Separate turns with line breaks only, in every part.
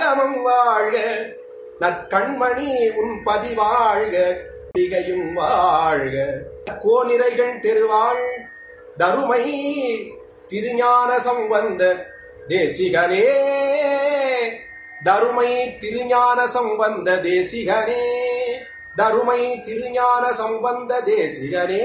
காலமும் வாழ்க நற்கண்மணி உன் பதிவாழ்க திகையும் வாழ்க கோனிரைகள் தெருவாள் தருமை திருஞான சம்பந்த தேசிகனே தருமை திருஞான சம்பந்த தேசிகனே தருமை திருஞான சம்பந்த தேசிகனே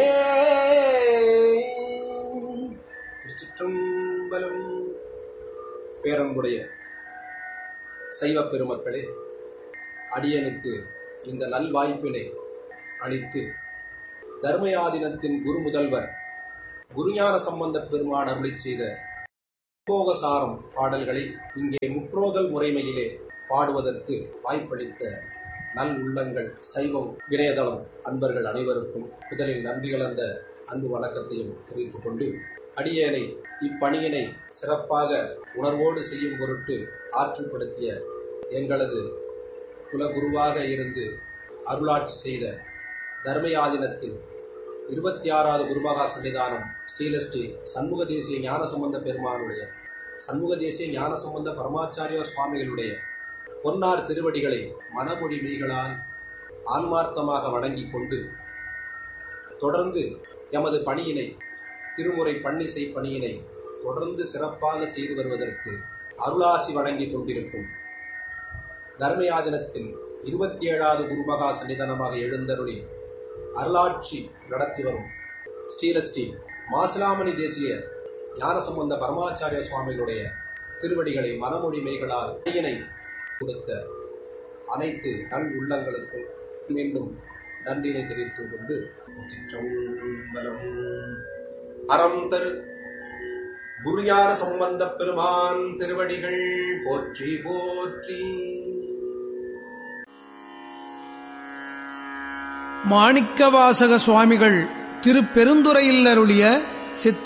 திருச்சிற்றம்பலம் பேரன்புடைய சைவ பெருமக்களே அடியனுக்கு இந்த நல்வாய்ப்பினை அளித்து தர்மயாதினத்தின் குரு முதல்வர் குருஞான சம்பந்த பெருமான் அருளி செய்த போகசாரம் பாடல்களை இங்கே முற்றோதல் முறைமையிலே பாடுவதற்கு வாய்ப்பளித்த நல் உள்ளங்கள் சைவம் இணையதளம் அன்பர்கள் அனைவருக்கும் முதலில் நன்றி கலந்த அன்பு வணக்கத்தையும் தெரிவித்துக் கொண்டு அடியேனை இப்பணியினை சிறப்பாக உணர்வோடு செய்யும் பொருட்டு ஆற்றுப்படுத்திய எங்களது குலகுருவாக இருந்து அருளாட்சி செய்த தர்மயாதினத்தின் இருபத்தி ஆறாவது குருமகா சன்னிதானம் ஸ்ரீலஸ்ரீ சண்முக தேசிய ஞான சம்பந்த பெருமானுடைய சண்முக தேசிய ஞான சம்பந்த பரமாச்சாரிய சுவாமிகளுடைய பொன்னார் திருவடிகளை மனமொழி மெய்களால் ஆன்மார்த்தமாக வணங்கிக் கொண்டு தொடர்ந்து எமது பணியினை திருமுறை பன்னிசை பணியினை தொடர்ந்து சிறப்பாக செய்து வருவதற்கு அருளாசி வழங்கிக் கொண்டிருக்கும் தர்மயாதினத்தின் இருபத்தி ஏழாவது குருமகா சன்னிதானமாக எழுந்தருளி அருளாட்சி நடத்தி வரும் ஸ்ரீலஸ்ரீ மாசிலாமணி தேசிய ஞானசம்பந்த பரமாச்சாரிய சுவாமிகளுடைய திருவடிகளை மனமொழி மெய்களால் அடியினை கொடுத்த அனைத்து நல் உள்ளங்களுக்கும் மீண்டும் நன்றினை தெரிவித்துக் கொண்டு சிற்றம்பலம் அறம் தரு குருஞான சம்பந்த பெருமான் திருவடிகள் போற்றி போற்றி
மாணிக்கவாசக சுவாமிகள் திரு பெருந்துறையில் அருளிய சித்தி